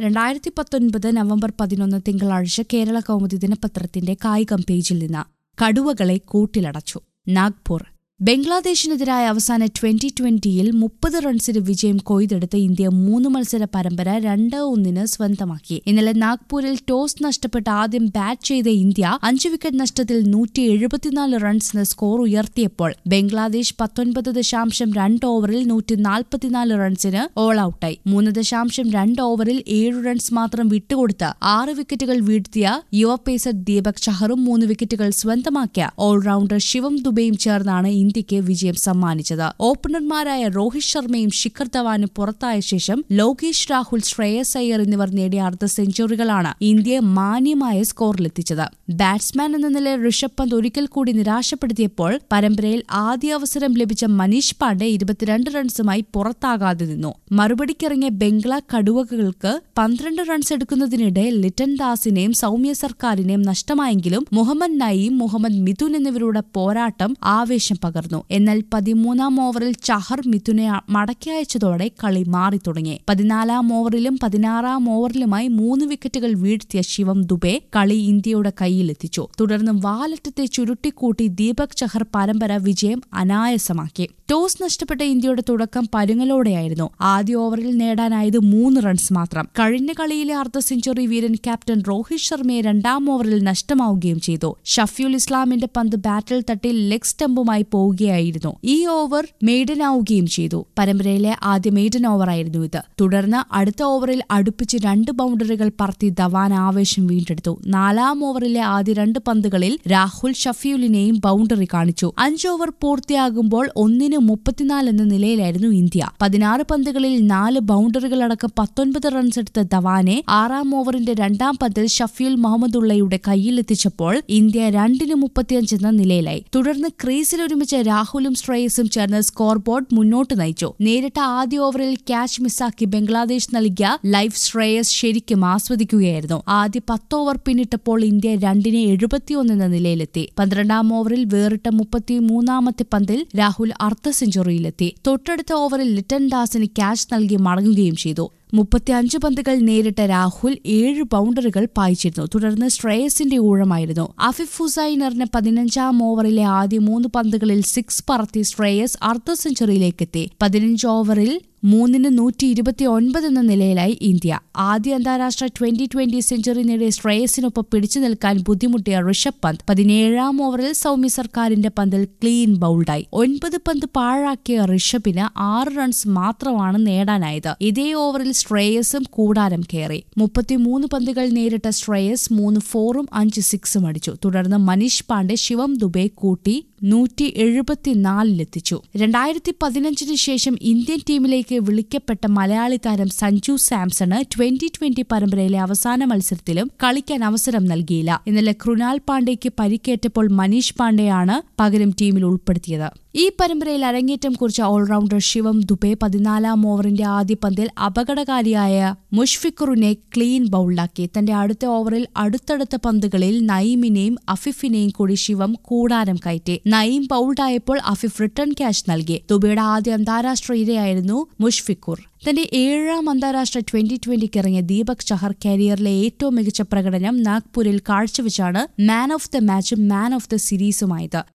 രണ്ടായിരത്തി പത്തൊൻപത് നവംബർ പതിനൊന്ന് തിങ്കളാഴ്ച കേരള കൗമുദി ദിനപത്രത്തിന്റെ കായികം പേജിൽ നിന്ന് കടുവകളെ കൂട്ടിലടച്ചു നാഗ്പൂർ ബംഗ്ലാദേശിനെതിരായ അവസാന ട്വന്റി ട്വന്റിയിൽ മുപ്പത് റൺസിന് വിജയം കൊയ്തെടുത്ത ഇന്ത്യ മൂന്ന് മത്സര പരമ്പര രണ്ട് ഒന്നിന് സ്വന്തമാക്കി ഇന്നലെ നാഗ്പൂരിൽ ടോസ് നഷ്ടപ്പെട്ട് ആദ്യം ബാറ്റ് ചെയ്ത ഇന്ത്യ അഞ്ച് വിക്കറ്റ് നഷ്ടത്തിൽ നൂറ്റി എഴുപത്തിനാല് റൺസിന് സ്കോർ ഉയർത്തിയപ്പോൾ ബംഗ്ലാദേശ് പത്തൊൻപത് ദശാംശം രണ്ട് ഓവറിൽ നൂറ്റി നാൽപ്പത്തിനാല് റൺസിന് ഓൾ ഔട്ടായി മൂന്ന് ദശാംശം രണ്ട് ഓവറിൽ ഏഴ് റൺസ് മാത്രം വിട്ടുകൊടുത്ത് ആറ് വിക്കറ്റുകൾ വീഴ്ത്തിയ യുവ പേസർ ദീപക് ചഹറും മൂന്ന് വിക്കറ്റുകൾ സ്വന്തമാക്കിയ ഓൾറൌണ്ടർ ശിവം ദുബെയും ചേർന്നാണ് ഇന്ത്യക്ക് വിജയം സമ്മാനിച്ചത് ഓപ്പണർമാരായ രോഹിത് ശർമ്മയും ശിഖർ ധവാനും പുറത്തായ ശേഷം ലോകേഷ് രാഹുൽ ശ്രേയസ് അയ്യർ എന്നിവർ നേടിയ അർദ്ധ സെഞ്ചുറികളാണ് ഇന്ത്യയെ മാന്യമായ സ്കോറിലെത്തിച്ചത് ബാറ്റ്സ്മാൻ എന്ന നിലയിൽ ഋഷഭ് പന്ത് ഒരിക്കൽ കൂടി നിരാശപ്പെടുത്തിയപ്പോൾ പരമ്പരയിൽ ആദ്യ അവസരം ലഭിച്ച മനീഷ് പാണ്ഡെ ഇരുപത്തിരണ്ട് റൺസുമായി പുറത്താകാതെ നിന്നു മറുപടിക്കിറങ്ങിയ ബംഗ്ല കടുവകൾക്ക് പന്ത്രണ്ട് റൺസ് എടുക്കുന്നതിനിടെ ലിറ്റൻ ദാസിനെയും സൗമ്യ സർക്കാരിനെയും നഷ്ടമായെങ്കിലും മുഹമ്മദ് നയീം മുഹമ്മദ് മിഥുൻ എന്നിവരുടെ പോരാട്ടം ആവേശം പകർന്നു എന്നാൽ പതിമൂന്നാം ഓവറിൽ ചഹർ മിഥുനെ മടക്കി അയച്ചതോടെ കളി മാറി തുടങ്ങി പതിനാലാം ഓവറിലും പതിനാറാം ഓവറിലുമായി മൂന്ന് വിക്കറ്റുകൾ വീഴ്ത്തിയ ശിവം ദുബെ കളി ഇന്ത്യയുടെ കയ്യിലെത്തിച്ചു തുടർന്ന് വാലറ്റത്തെ ചുരുട്ടിക്കൂട്ടി ദീപക് ചഹർ പരമ്പര വിജയം അനായാസമാക്കി ടോസ് നഷ്ടപ്പെട്ട ഇന്ത്യയുടെ തുടക്കം പരുങ്ങലോടെയായിരുന്നു ആദ്യ ഓവറിൽ നേടാനായത് മൂന്ന് റൺസ് മാത്രം കഴിഞ്ഞ കളിയിലെ അർദ്ധ സെഞ്ചുറി വീരൻ ക്യാപ്റ്റൻ രോഹിത് ശർമ്മയെ രണ്ടാം ഓവറിൽ നഷ്ടമാവുകയും ചെയ്തു ഷഫ്യുൽ ഇസ്ലാമിന്റെ പന്ത് ബാറ്റിൽ തട്ടി ലെഗ് സ്റ്റമ്പുമായി പോവുകയായിരുന്നു ഈ ഓവർ മെയ്ഡനാവുകയും ചെയ്തു പരമ്പരയിലെ ആദ്യ മെയ്ഡൻ ഓവറായിരുന്നു ഇത് തുടർന്ന് അടുത്ത ഓവറിൽ അടുപ്പിച്ച് രണ്ട് ബൗണ്ടറികൾ പറത്തി ധവാൻ ആവേശം വീണ്ടെടുത്തു നാലാം ഓവറിലെ ആദ്യ രണ്ട് പന്തുകളിൽ രാഹുൽ ഷഫ്യൂലിനെയും ബൗണ്ടറി കാണിച്ചു അഞ്ച് ഓവർ പൂർത്തിയാകുമ്പോൾ ഒന്നിന് മുപ്പത്തിനാല് എന്ന നിലയിലായിരുന്നു ഇന്ത്യ പതിനാറ് പന്തുകളിൽ നാല് ബൗണ്ടറികളടക്കം പത്തൊൻപത് റൺസ് എടുത്ത ധവാനെ ആറാം ഓവറിന്റെ രണ്ടാം പന്തിൽ ഷഫീൽ മുഹമ്മദുള്ളയുടെ കയ്യിലെത്തിച്ചപ്പോൾ ഇന്ത്യ രണ്ടിന് മുപ്പത്തിയഞ്ച് എന്ന നിലയിലായി തുടർന്ന് ക്രീസിൽ ഒരുമിച്ച് രാഹുലും ശ്രേയസും ചേർന്ന് സ്കോർ ബോർഡ് മുന്നോട്ട് നയിച്ചു നേരിട്ട ആദ്യ ഓവറിൽ ക്യാച്ച് മിസ്സാക്കി ബംഗ്ലാദേശ് നൽകിയ ലൈഫ് ശ്രേയസ് ശരിക്കും ആസ്വദിക്കുകയായിരുന്നു ആദ്യ പത്ത് ഓവർ പിന്നിട്ടപ്പോൾ ഇന്ത്യ രണ്ടിന് എഴുപത്തിയൊന്ന് എന്ന നിലയിലെത്തി പന്ത്രണ്ടാം ഓവറിൽ വേറിട്ട മുപ്പത്തിമൂന്നാമത്തെ പന്തിൽ രാഹുൽ അർദ്ധ സെഞ്ചുറിയിലെത്തി തൊട്ടടുത്ത ഓവറിൽ ലിറ്റൻ ദാസിന് ക്യാച്ച് നൽകി മടങ്ങുകയും ചെയ്തു മുപ്പത്തിയഞ്ച് പന്തുകൾ നേരിട്ട രാഹുൽ ഏഴ് ബൗണ്ടറികൾ പായിച്ചിരുന്നു തുടർന്ന് ശ്രേയസിന്റെ ഊഴമായിരുന്നു അഫിഫ് ഹുസൈനറിന് പതിനഞ്ചാം ഓവറിലെ ആദ്യ മൂന്ന് പന്തുകളിൽ സിക്സ് പറത്തി ശ്രേയസ് അർദ്ധ സെഞ്ചുറിയിലേക്കെത്തി പതിനഞ്ച് ഓവറിൽ മൂന്നിന് നൂറ്റി ഇരുപത്തി ഒൻപത് എന്ന നിലയിലായി ഇന്ത്യ ആദ്യ അന്താരാഷ്ട്ര ട്വന്റി ട്വന്റി സെഞ്ചുറി നേടിയ ശ്രേയസിനൊപ്പം പിടിച്ചു നിൽക്കാൻ ബുദ്ധിമുട്ടിയ ഋഷഭ് പന്ത് പതിനേഴാം ഓവറിൽ സൗമ്യ സർക്കാരിന്റെ പന്തിൽ ക്ലീൻ ബൌൾഡായി ഒൻപത് പന്ത് പാഴാക്കിയ ഋഷഭിന് ആറ് റൺസ് മാത്രമാണ് നേടാനായത് ഇതേ ഓവറിൽ ശ്രേയസും കൂടാരം കയറി മുപ്പത്തിമൂന്ന് പന്തുകൾ നേരിട്ട ശ്രേയസ് മൂന്ന് ഫോറും അഞ്ച് സിക്സും അടിച്ചു തുടർന്ന് മനീഷ് പാണ്ഡെ ശിവം ദുബെ കൂട്ടി നൂറ്റി എഴുപത്തിനാലിലെത്തിച്ചു രണ്ടായിരത്തി പതിനഞ്ചിന് ശേഷം ഇന്ത്യൻ ടീമിലേക്ക് വിളിക്കപ്പെട്ട മലയാളി താരം സഞ്ജു സാംസണ് ട്വന്റി ട്വന്റി പരമ്പരയിലെ അവസാന മത്സരത്തിലും കളിക്കാൻ അവസരം നൽകിയില്ല ഇന്നലെ കൃണാൽ പാണ്ഡെയ്ക്ക് പരിക്കേറ്റപ്പോൾ മനീഷ് പാണ്ഡെയാണ് പകരം ടീമിൽ ഉൾപ്പെടുത്തിയത് ഈ പരമ്പരയിൽ അരങ്ങേറ്റം കുറിച്ച ഓൾറൌണ്ടർ ശിവം ദുബെ പതിനാലാം ഓവറിന്റെ ആദ്യ പന്തിൽ അപകടകാരിയായ മുഷ്ഫിഖറുനെ ക്ലീൻ ബൌൾഡാക്കി തന്റെ അടുത്ത ഓവറിൽ അടുത്തടുത്ത പന്തുകളിൽ നയിമിനെയും അഫിഫിനെയും കൂടി ശിവം കൂടാരം കയറ്റി നയിം ബൌൾഡായപ്പോൾ അഫിഫ് റിട്ടേൺ ക്യാഷ് നൽകി ദുബൈയുടെ ആദ്യ അന്താരാഷ്ട്ര ഇരയായിരുന്നു മുഷ്ഫിഖുർ തന്റെ ഏഴാം അന്താരാഷ്ട്ര ട്വന്റി ട്വന്റിക്ക് ഇറങ്ങിയ ദീപക് ചഹർ കരിയറിലെ ഏറ്റവും മികച്ച പ്രകടനം നാഗ്പൂരിൽ കാഴ്ചവെച്ചാണ് മാൻ ഓഫ് ദ മാച്ചും മാൻ ഓഫ് ദ സീരീസുമായത്